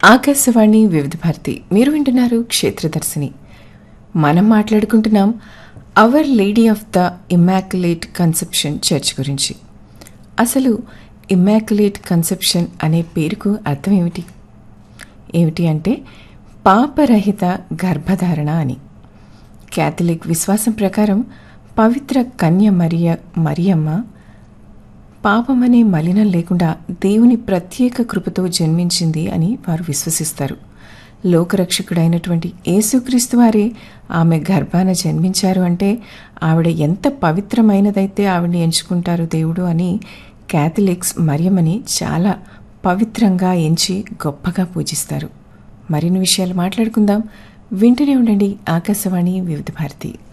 ఆకాశవాణి వివిధ భారతి మీరు వింటున్నారు క్షేత్రదర్శిని మనం మాట్లాడుకుంటున్నాం our lady of the immaculate conception church గురించి అసలు ఇమ్మాక్యులేట్ కన్సెప్షన్ అనే పేరుకు అర్థం ఏమిటి ఏమిటి అంటే పాపరహిత గర్భధారణ అని క్యాథలిక్ విశ్వాసం ప్రకారం పవిత్ర కన్య మరియ మరియమ్మ పాపమనే మలినం లేకుండా దేవుని ప్రత్యేక కృపతో జన్మించింది అని వారు విశ్వసిస్తారు లోకరక్షకుడైనటువంటి యేసుక్రీస్తు వారే ఆమె గర్భాన జన్మించారు అంటే ఆవిడ ఎంత పవిత్రమైనదైతే ఆవిడని ఎంచుకుంటారు దేవుడు అని క్యాథలిక్స్ మరియమ్మని చాలా పవిత్రంగా ఎంచి గొప్పగా పూజిస్తారు మరిన్ని విషయాలు మాట్లాడుకుందాం వింటూనే ఉండండి ఆకాశవాణి వివిధ భారతి